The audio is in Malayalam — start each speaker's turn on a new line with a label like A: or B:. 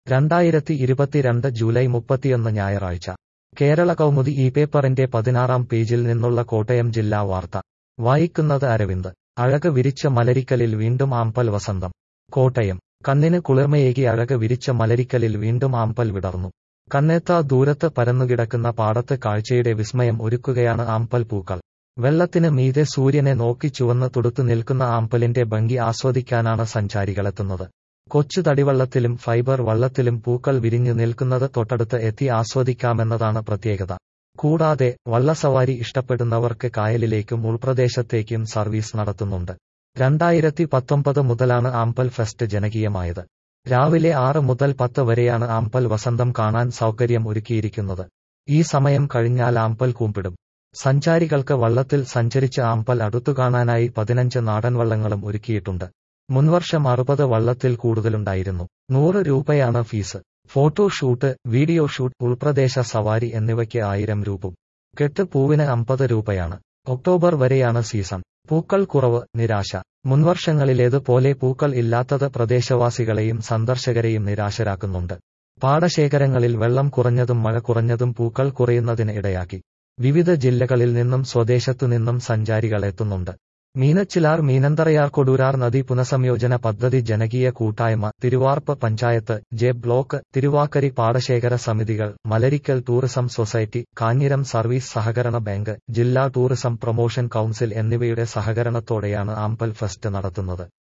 A: രണ്ടായിരത്തി ഇരുപത്തിരണ്ട് ജൂലൈ മുപ്പത്തിയൊന്ന് ഞായറാഴ്ച കേരള കൗമുദി ഈ പേപ്പറിന്റെ പതിനാറാം പേജിൽ നിന്നുള്ള കോട്ടയം ജില്ലാ വാർത്ത വായിക്കുന്നത് അരവിന്ദ് അഴക് വിരിച്ച മലരിക്കലിൽ വീണ്ടും ആമ്പൽ വസന്തം കോട്ടയം കണ്ണിന് കുളിർമയേകി അഴക് വിരിച്ച മലരിക്കലിൽ വീണ്ടും ആമ്പൽ വിടർന്നു കണ്ണെത്താ ദൂരത്ത് പരന്നുകിടക്കുന്ന പാടത്ത് കാഴ്ചയുടെ വിസ്മയം ഒരുക്കുകയാണ് ആമ്പൽ പൂക്കൾ വെള്ളത്തിന് മീതെ സൂര്യനെ നോക്കി ചുവന്ന് തുടുത്തു നിൽക്കുന്ന ആമ്പലിന്റെ ഭംഗി ആസ്വദിക്കാനാണ് സഞ്ചാരികളെത്തുന്നത് കൊച്ചു തടിവള്ളത്തിലും ഫൈബർ വള്ളത്തിലും പൂക്കൾ വിരിഞ്ഞു നിൽക്കുന്നത് തൊട്ടടുത്ത് എത്തി ആസ്വദിക്കാമെന്നതാണ് പ്രത്യേകത കൂടാതെ വള്ളസവാരി ഇഷ്ടപ്പെടുന്നവർക്ക് കായലിലേക്കും ഉൾപ്രദേശത്തേക്കും സർവീസ് നടത്തുന്നുണ്ട് രണ്ടായിരത്തി പത്തൊമ്പത് മുതലാണ് ആമ്പൽ ഫെസ്റ്റ് ജനകീയമായത് രാവിലെ ആറ് മുതൽ പത്ത് വരെയാണ് ആമ്പൽ വസന്തം കാണാൻ സൗകര്യം ഒരുക്കിയിരിക്കുന്നത് ഈ സമയം കഴിഞ്ഞാൽ ആമ്പൽ കൂമ്പിടും സഞ്ചാരികൾക്ക് വള്ളത്തിൽ സഞ്ചരിച്ച് ആമ്പൽ അടുത്തു കാണാനായി പതിനഞ്ച് നാടൻ വള്ളങ്ങളും ഒരുക്കിയിട്ടുണ്ട് മുൻവർഷം അറുപത് വള്ളത്തിൽ കൂടുതലുണ്ടായിരുന്നു നൂറ് രൂപയാണ് fees photo shoot video shoot ഉൾപ്രദേശ സവാരി എന്നിവയ്ക്ക് ആയിരം രൂപ കെട്ട് പൂവിന് അമ്പത് രൂപയാണ് ഒക്ടോബർ വരെയാണ് സീസൺ പൂക്കൾ കുറവ് നിരാശ മുൻവർഷങ്ങളിലേതുപോലെ പൂക്കൾ ഇല്ലാത്തത് പ്രദേശവാസികളെയും സന്ദർശകരെയും നിരാശരാക്കുന്നുണ്ട് പാടശേഖരങ്ങളിൽ വെള്ളം കുറഞ്ഞതും മഴ കുറഞ്ഞതും പൂക്കൾ കുറയുന്നതിന് ഇടയാക്കി വിവിധ ജില്ലകളിൽ നിന്നും സ്വദേശത്തു നിന്നും സഞ്ചാരികൾ എത്തുന്നുണ്ട് മീനച്ചിലാർ മീനന്തറയാർ കൊടൂരാർ നദി പുനഃസംയോജന പദ്ധതി ജനകീയ കൂട്ടായ്മ തിരുവാർപ്പ് പഞ്ചായത്ത് ജെ ബ്ലോക്ക് തിരുവാക്കരി പാടശേഖര സമിതികൾ Malarikkal tourism society Kanjiram service സഹകരണ ബാങ്ക് ജില്ലാ ടൂറിസം പ്രൊമോഷൻ കൌൺസിൽ എന്നിവയുടെ സഹകരണത്തോടെയാണ് ആമ്പൽ ഫെസ്റ്റ് നടത്തുന്നത്